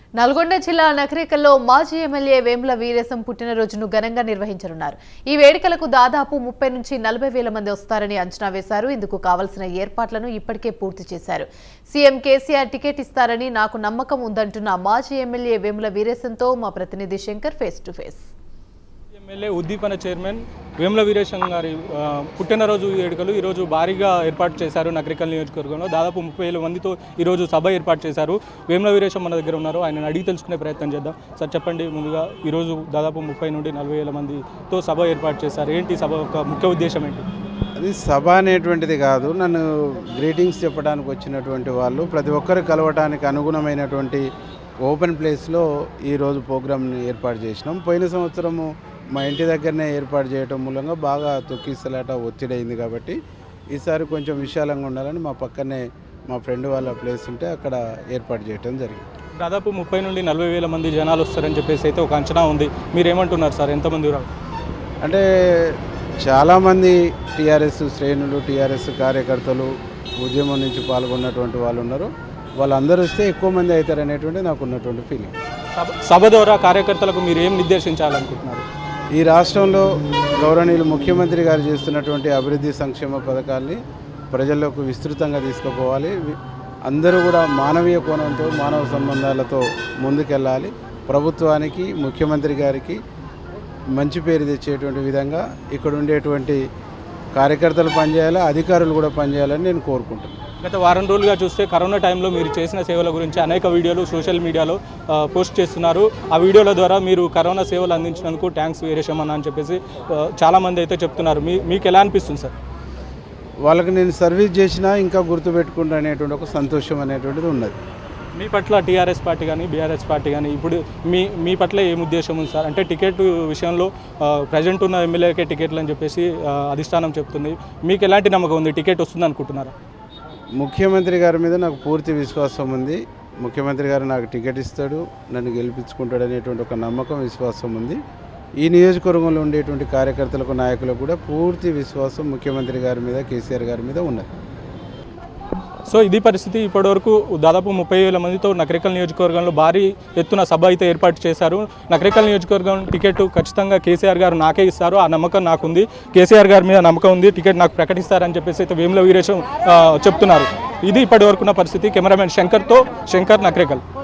నల్గొండ జిల్లా నకరేకల్లో మాజీ ఎమ్మెల్యే వేముల వీరేశం పుట్టినరోజును ఘనంగా నిర్వహించనున్నారు ఈ వేడుకలకు దాదాపు ముప్పై నుంచి నలభై వేల మంది వస్తారని అంచనా వేశారు ఇందుకు కావలసిన ఏర్పాట్లను ఇప్పటికే పూర్తి చేశారు సీఎం కేసీఆర్ టికెట్ ఇస్తారని నాకు నమ్మకం ఉందంటున్న మాజీ ఎమ్మెల్యే వేముల వీరేశంతో మా ప్రతినిధి Shankar face to face MLA ఉద్దీపన చైర్మన్ వేముల వీరేశం గారి ఆ, పుట్టినరోజు వేడుకలు ఈరోజు భారీగా ఏర్పాటు చేశారు నగరికల్ నియోజకవర్గంలో దాదాపు ముప్పై వేల మందితో ఈరోజు సభ ఏర్పాటు చేశారు వేముల వీరేశం మన దగ్గర ఉన్నారు ఆయన అడిగి తెలుసుకునే ప్రయత్నం చేద్దాం సార్ చెప్పండి ముందుగా ఈరోజు దాదాపు ముప్పై నుండి నలభై వేల మందితో సభ ఏర్పాటు చేశారు ఏంటి సభ యొక్క ముఖ్య ఉద్దేశం ఏంటి అది సభ అనేటువంటిది కాదు నన్ను గ్రీటింగ్స్ చెప్పడానికి వచ్చినటువంటి వాళ్ళు ప్రతి ఒక్కరు కలవటానికి అనుగుణమైనటువంటి ఓపెన్ ప్లేస్లో ఈరోజు ప్రోగ్రామ్ని ఏర్పాటు చేసినాం పోయిన సంవత్సరము మా ఇంటి దగ్గరనే ఏర్పాటు చేయటం మూలంగా బాగా తొక్కిసలాట ఒత్తిడి అయింది కాబట్టి ఈసారి కొంచెం విశాలంగా ఉండాలని మా పక్కనే మా ఫ్రెండ్ వాళ్ళ ప్లేస్ ఉంటే అక్కడ ఏర్పాటు చేయటం జరిగింది దాదాపు ముప్పై నుండి నలభై వేల మంది జనాలు వస్తారని చెప్పేసి అయితే ఒక అంచనా ఉంది మీరు ఏమంటున్నారు సార్ ఎంతమంది రా అంటే చాలామంది టీఆర్ఎస్ శ్రేణులు టీఆర్ఎస్ కార్యకర్తలు ఉద్యమం నుంచి పాల్గొన్నటువంటి వాళ్ళు ఉన్నారు వాళ్ళందరూ వస్తే ఎక్కువ మంది అవుతారు అనేటువంటి నాకు ఉన్నటువంటి ఫీలింగ్ సభ సభ ద్వారా కార్యకర్తలకు మీరు ఏం నిర్దేశించాలనుకుంటున్నారు ఈ రాష్ట్రంలో గౌరవనీయులు ముఖ్యమంత్రి గారు చేస్తున్నటువంటి అభివృద్ధి సంక్షేమ పథకాల్ని ప్రజల్లోకి విస్తృతంగా తీసుకుపోవాలి వి- అందరూ కూడా మానవీయ కోణంతో మానవ సంబంధాలతో ముందుకెళ్ళాలి ప్రభుత్వానికి ముఖ్యమంత్రి గారికి మంచి పేరు తెచ్చేటువంటి విధంగా ఇక్కడ ఉండేటువంటి కార్యకర్తలు పనిచేయాలి అధికారులు కూడా పనిచేయాలని నేను కోరుకుంటున్నాను గత వారం రోజులుగా చూస్తే కరోనా టైంలో మీరు చేసిన సేవల గురించి అనేక వీడియోలు సోషల్ మీడియాలో ఆ, పోస్ట్ చేస్తున్నారు ఆ వీడియోల ద్వారా మీరు కరోనా సేవలు అందించినందుకు ట్యాంక్స్ వీరేశమన్న అని చెప్పేసి ఆ, చాలామంది అయితే చెప్తున్నారు మీ మీకు ఎలా అనిపిస్తుంది సార్ వాళ్ళకి నేను సర్వీస్ చేసినా ఇంకా గుర్తుపెట్టుకుంటా అనేటువంటి ఒక సంతోషం అనేటువంటిది ఉన్నది మీ పట్ల టీఆర్ఎస్ పార్టీ కానీ బీఆర్ఎస్ పార్టీ కానీ ఇప్పుడు మీ మీ పట్ల ఏం ఉద్దేశం ఉంది సార్ అంటే టికెట్ విషయంలో ప్రజెంట్ ఉన్న ఎమ్మెల్యేకే టికెట్లు అని చెప్పేసి ఆ, అధిష్టానం చెప్తుంది మీకు ఎలాంటి నమ్మకం ఉంది టికెట్ వస్తుంది అనుకుంటున్నారా ముఖ్యమంత్రి గారి మీద నాకు పూర్తి విశ్వాసం ఉంది ముఖ్యమంత్రి గారు నాకు టికెట్ ఇస్తాడు నన్ను గెలిపించుకుంటాడు అనేటువంటి ఒక నమ్మకం విశ్వాసం ఉంది ఈ నియోజకవర్గంలో ఉండేటువంటి కార్యకర్తలకు నాయకులకు కూడా పూర్తి విశ్వాసం ముఖ్యమంత్రి గారి మీద కేసీఆర్ గారి మీద ఉన్నది సో ఇది పరిస్థితి ఇప్పటివరకు దాదాపు ముప్పై వేల మందితో నకరికల్ నియోజకవర్గంలో భారీ ఎత్తున సభ అయితే ఏర్పాటు చేశారు నకరికల్ నియోజకవర్గం టికెట్ ఖచ్చితంగా కేసీఆర్ గారు నాకే ఇస్తారు ఆ నమ్మకం నాకుంది కేసీఆర్ గారి మీద నమ్మకం ఉంది టికెట్ నాకు ప్రకటిస్తారని చెప్పేసి అయితే వేముల వీరేశం ఆ, చెప్తున్నారు ఇది ఇప్పటివరకున్న పరిస్థితి కెమెరామెన్ శంకర్తో శంకర్ నకరికల్